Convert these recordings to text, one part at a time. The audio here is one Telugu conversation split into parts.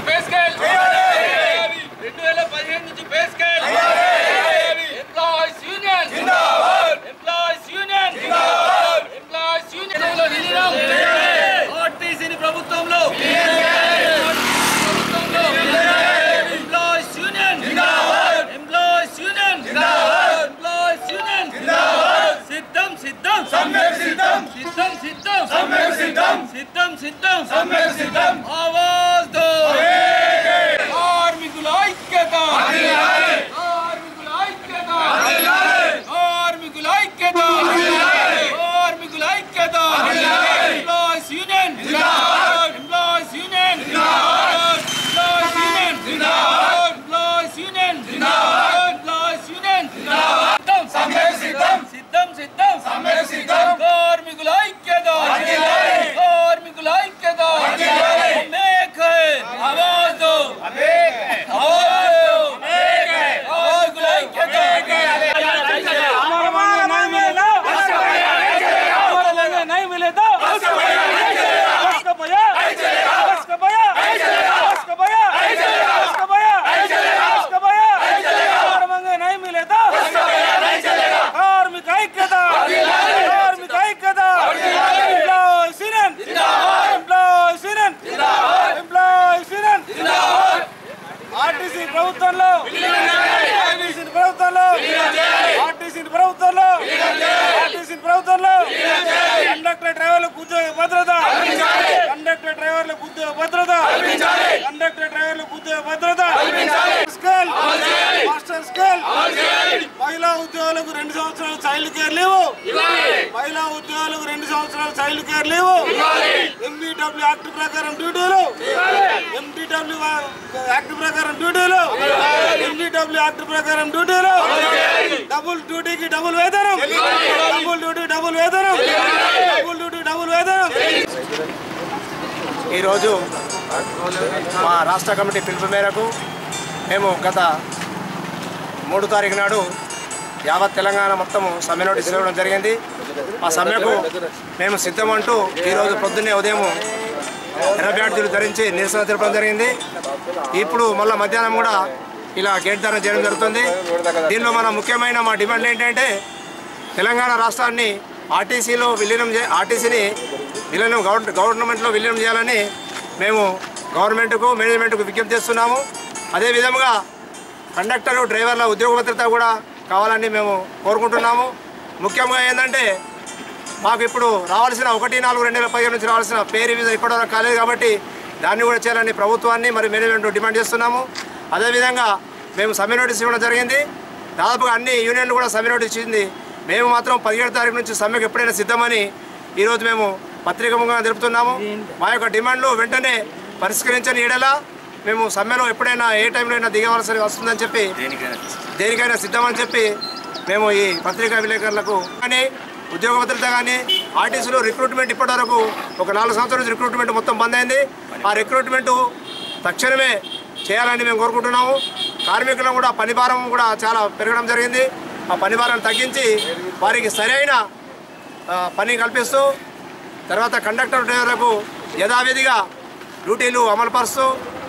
పే స్కేల్ రెండు వేల పదిహేను నుంచి pay scale employees union employees union employees union విలీనం ఆర్టీసీని ప్రభుత్వంలో ప్రభుత్వంలో employees union employees union employees union సిద్ధం సిద్ధం సిద్ధం సిద్ధం సిద్ధం సిద్ధం సిద్ధం సిద్ధం ఆవాజ్ దో కార్మికుల ఐక్యత కార్మికుల ఐక్యత కార్మికుల ఐక్యత కార్మికుల ఐక్యత employees union employees union employees union employees union employees union సిద్ధం సిద్ధం సిద్ధం సిద్ధం కార్మికుల ఐక్యత కార్మికుల ఐక్యత మేక్ హై ఆవాజ్ దో ఆవాజ్ దో కార్మికుల ఐక్యత नहीं मिले तो उसका भैया उसका भैया उसका भैया उसका भैया उसका भैया और मंगे नहीं मिले तो कार्मिक ऐक्यता कार्मिक ऐक्यता employees union employees union employees union RTC ప్రభుత్వంలో ఆర్టీసీ ప్రభుత్వంలో ఆర్టీసీ ప్రభుత్వంలో ఆర్టీసీ ప్రభుత్వంలో కండక్టర్ డ్రైవర్లకు ఉద్యోగ భద్రత కండక్టర్ డ్రైవర్లకు ఉద్యోగ భద్రత కండక్టర్ డ్రైవర్లకు ఉద్యోగ భద్రత స్కేల్ మాస్టర్ స్కేల్ మహిళా ఉద్యోగులకు రెండు సంవత్సరాలు చైల్డ్ కేర్ లీవ్ మహిళా ఉద్యోగులకు రెండు సంవత్సరాలు child care leave MBW act ప్రకారం డ్యూటీలు ఎంబీడబ్ల్యూ యాక్ట్ ప్రకారం డ్యూటీలు ఎంబీడబ్ల్యూ యాక్ట్ ప్రకారం డ్యూటీలు డబుల్ డ్యూటీకి డబుల్ వేతనం డబుల్ డ్యూటీ డబుల్ వేతనం డబుల్ డ్యూటీ డబుల్ వేతనం ఈరోజు మా రాష్ట్ర కమిటీ పిలుపు మేరకు మేము గత మూడు తారీఖు నాడు యావత్ తెలంగాణ మొత్తము సమ్మె నోటీస్ ఇవ్వడం జరిగింది ఆ సమ్మెకు మేము సిద్ధమంటూ ఈరోజు పొద్దున్నే ఉదయం ఎర్ర బ్యాడ్జీలు ధరించి నిరసన తెలపడం జరిగింది ఇప్పుడు మళ్ళీ మధ్యాహ్నం కూడా ఇలా గేట్ ధర చేయడం జరుగుతుంది దీనిలో మన ముఖ్యమైన మా డిమాండ్ ఏంటంటే తెలంగాణ రాష్ట్రాన్ని ఆర్టీసీలో విలీనం చే ఆర్టీసీని విలీనం గవర్న గవర్నమెంట్లో విలీనం చేయాలని మేము గవర్నమెంట్కు మేనేజ్మెంట్కు విజ్ఞప్తి చేస్తున్నాము అదేవిధంగా కండక్టర్ డ్రైవర్ల ఉద్యోగ భద్రత కూడా కావాలని మేము కోరుకుంటున్నాము ముఖ్యంగా ఏంటంటే మాకు ఇప్పుడు రావాల్సిన ఒకటి నాలుగు రెండు వేల పదిహేను నుంచి రావాల్సిన పే రివిజన్ ఇప్పటివరకు కాలేదు కాబట్టి దాన్ని కూడా చేయాలని ప్రభుత్వాన్ని మరి మేనేజ్మెంట్ డిమాండ్ చేస్తున్నాము అదేవిధంగా మేము సమ్మె నోటీస్ ఇవ్వడం జరిగింది దాదాపుగా అన్ని యూనియన్లు కూడా సమ్మె నోటీస్ ఇచ్చింది మేము మాత్రం పదిహేడు తారీఖు నుంచి సమ్మెకు ఎప్పుడైనా సిద్ధమని ఈరోజు మేము పత్రికముగా తెలుపుతున్నాము మా యొక్క డిమాండ్లు వెంటనే పరిష్కరించని ఎడలా మేము సమ్మెలో ఎప్పుడైనా ఏ టైంలో అయినా దిగవలసి వస్తుందని చెప్పి దేనికైనా సిద్ధమని చెప్పి మేము ఈ పత్రికా విలేకరులకు కానీ ఉద్యోగ భద్రత కానీ ఆర్టీసీలో రిక్రూట్మెంట్ ఇప్పటివరకు ఒక నాలుగు సంవత్సరాల నుంచి రిక్రూట్మెంట్ మొత్తం బంద్ అయింది ఆ రిక్రూట్మెంట్ తక్షణమే చేయాలని మేము కోరుకుంటున్నాము కార్మికులను కూడా పని భారం కూడా చాలా పెరగడం జరిగింది ఆ పని భారాన్ని తగ్గించి వారికి సరైన ఆ, పని కల్పిస్తూ తర్వాత కండక్టర్ డ్రైవర్లకు యథావిధిగా డ్యూటీలు అమలుపరుస్తూ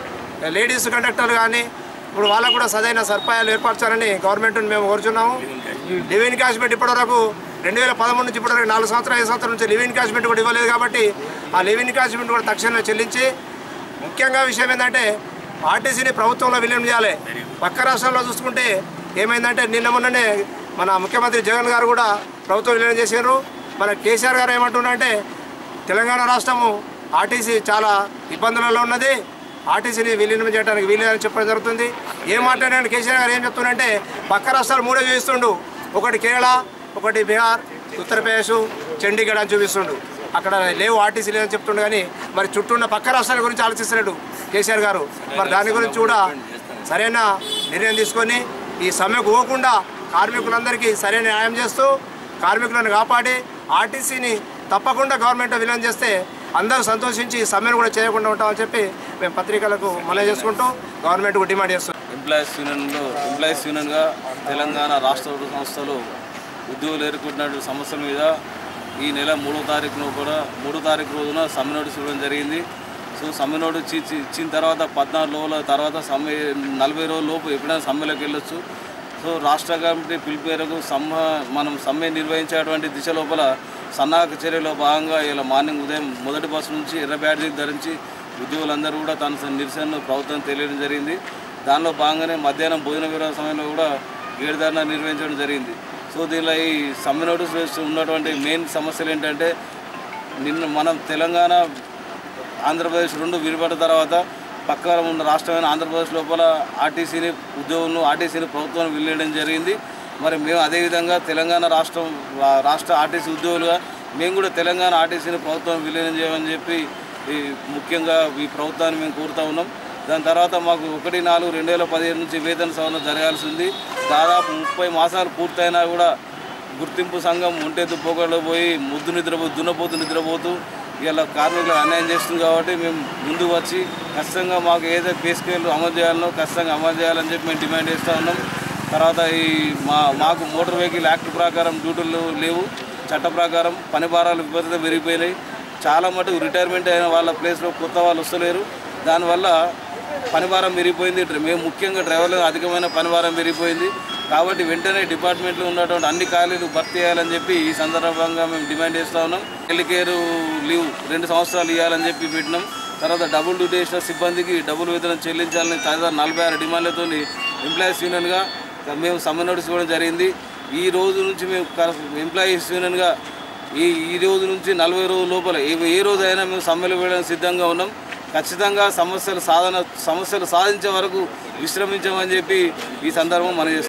లేడీస్ కండక్టర్ కానీ ఇప్పుడు వాళ్ళకు కూడా సరైన సదుపాయాలు ఏర్పరచాలని గవర్నమెంట్ని మేము కోరుచున్నాము లివ్ ఇన్కాష్మెంట్ ఇప్పటివరకు రెండు వేల పదమూడు నుంచి ఇప్పటివరకు నాలుగు సంవత్సరాలు ఐదు సంవత్సరాల నుంచి లివ్ ఇన్కాష్మెంట్ కూడా ఇవ్వలేదు కాబట్టి ఆ లివ్ ఇన్కాష్మెంట్ కూడా తక్షణమే చెల్లించి ముఖ్యంగా విషయం ఏంటంటే ఆర్టీసీని ప్రభుత్వంలో విలీనం చేయాలి పక్క రాష్ట్రాల్లో చూసుకుంటే ఏమైందంటే నిన్న మొన్ననే మన ముఖ్యమంత్రి జగన్ గారు కూడా ప్రభుత్వం విలీనం చేశారు మన కేసీఆర్ గారు ఏమంటున్నారంటే తెలంగాణ రాష్ట్రము ఆర్టీసీ చాలా ఇబ్బందులలో ఉన్నది ఆర్టీసీని విలీనం చేయడానికి వీలేదని చెప్పడం జరుగుతుంది ఏం మాట్లాడాడు కేసీఆర్ గారు ఏం చెప్తున్నారంటే పక్క రాష్ట్రాలు మూడే చూపిస్తుండు ఒకటి కేరళ ఒకటి బీహార్ ఉత్తరప్రదేశ్ చండీగఢ్ అని చూపిస్తుండు అక్కడ లేవు ఆర్టీసీ లేదని చెప్తుండు కానీ మరి చుట్టూ ఉన్న పక్క రాష్ట్రాల గురించి ఆలోచిస్తున్నాడు కేసీఆర్ గారు మరి దాని గురించి కూడా సరైన నిర్ణయం తీసుకొని ఈ సమ్మెకు పోకుండా కార్మికులందరికీ సరైన న్యాయం చేస్తూ కార్మికులను కాపాడి ఆర్టీసీని తప్పకుండా గవర్నమెంట్ విలీనం చేస్తే అందరూ సంతోషించి ఈ సమ్మెను కూడా చేయకుండా ఉంటామని చెప్పి మేము పత్రికలకు మనవి చేసుకుంటూ గవర్నమెంట్కు డిమాండ్ చేస్తున్నాం ఎంప్లాయీస్ యూనియన్లో ఎంప్లాయీస్ యూనియన్గా తెలంగాణ రాష్ట్ర ప్రభుత్వ సంస్థలు ఉద్యోగులు ఎదుర్కొంటున్న సమస్యల మీద ఈ నెల మూడో తారీఖున కూడా మూడో తారీఖు రోజున సమ్మె నోటీస్ ఇవ్వడం జరిగింది సో సమ్మె నోటీస్ ఇచ్చి ఇచ్చిన తర్వాత పద్నాలుగు రోజుల తర్వాత సమ్మె నలభై రోజుల లోపు ఎప్పుడైనా సమ్మెలోకి వెళ్ళొచ్చు సో రాష్ట్ర కమిటీ పిలుపు మేరకు సమ్మ మనం సమ్మె నిర్వహించేటువంటి దిశ లోపల సన్నాహక చర్యలో భాగంగా ఇలా మార్నింగ్ ఉదయం మొదటి బస్సు నుంచి ఎర్ర బ్యాడ్జీ ధరించి ఉద్యోగులందరూ కూడా తన నిరసనను ప్రభుత్వం తెలియడం జరిగింది దానిలో భాగంగానే మధ్యాహ్నం భోజన విరామ సమయంలో కూడా ఏడు ధర్నా నిర్వహించడం జరిగింది సో దీనిలో ఈ సమ్మె నోటీస్ వేస్తూ ఉన్నటువంటి మెయిన్ సమస్యలు ఏంటంటే నిన్న మనం తెలంగాణ ఆంధ్రప్రదేశ్ రెండు విడిపడిన తర్వాత పక్కన ఉన్న రాష్ట్రమైన ఆంధ్రప్రదేశ్ లోపల ఆర్టీసీని ఉద్యోగులను ఆర్టీసీని ప్రభుత్వం విలీనం జరిగింది మరి మేము అదేవిధంగా తెలంగాణ రాష్ట్రం రా- రాష్ట్ర ఆర్టీసీ ఉద్యోగులుగా మేము కూడా తెలంగాణ ఆర్టీసీని ప్రభుత్వం విలీనం చేయమని చెప్పి ఈ ముఖ్యంగా ఈ ప్రభుత్వాన్ని మేము కోరుతా ఉన్నాం దాని తర్వాత మాకు ఒకటి నాలుగు రెండు వేల పదిహేను నుంచి వేతన సవరణ జరగాల్సి ఉంది దాదాపు ముప్పై మాసాలు పూర్తయినా కూడా గుర్తింపు సంఘం ఒంటెద్దు పోగొడలో పోయి ముద్దు నిద్రపో దున్నపోతు నిద్రపోతూ ఇలా కార్మికులకు అన్యాయం చేస్తుంది కాబట్టి మేము ముందుకు వచ్చి ఖచ్చితంగా మాకు ఏదైతే పే స్కేల్ అమలు చేయాలనో ఖచ్చితంగా అమలు చేయాలని చెప్పి మేము డిమాండ్ చేస్తూ ఉన్నాం తర్వాత ఈ మా మాకు మోటార్ వెహికల్ యాక్ట్ ప్రకారం డ్యూటీలు లేవు చట్ట ప్రకారం పని భారాలు విపరీతంగా పెరిగిపోయినాయి చాలా మటుకు రిటైర్మెంట్ అయిన వాళ్ళ ప్లేస్లో కొత్త వాళ్ళు వస్తలేరు దానివల్ల పనిభారం పెరిగిపోయింది డ్ర- మేము ముఖ్యంగా డ్రైవర్లకు అధికమైన పనిభారం పెరిగిపోయింది కాబట్టి వెంటనే డిపార్ట్మెంట్లో ఉన్నటువంటి అన్ని ఖాళీలు భర్తీ చేయాలని చెప్పి ఈ సందర్భంగా మేము డిమాండ్ చేస్తూ ఉన్నాం హెల్కేర్ లీవ్ రెండు సంవత్సరాలు ఇవ్వాలని చెప్పి పెట్టినాం తర్వాత డబుల్ డ్యూటీ చేసిన సిబ్బందికి డబుల్ వేతనం చెల్లించాలని తదితర నలభై ఆరు డిమాండ్లతో ఎంప్లాయీస్ యూనియన్గా మేము సమ్మె నోటీస్ ఇవ్వడం జరిగింది ఈ రోజు నుంచి మేము ఎంప్లాయీస్ యూనియన్గా ఈ ఈ రోజు నుంచి నలభై రోజుల లోపల ఏ ఏ రోజైనా మేము సమ్మెలు వేయడానికి సిద్ధంగా ఉన్నాం ఖచ్చితంగా సమస్యలు సాధన సమస్యలు సాధించే వరకు విశ్రమించమని చెప్పి ఈ సందర్భం మనం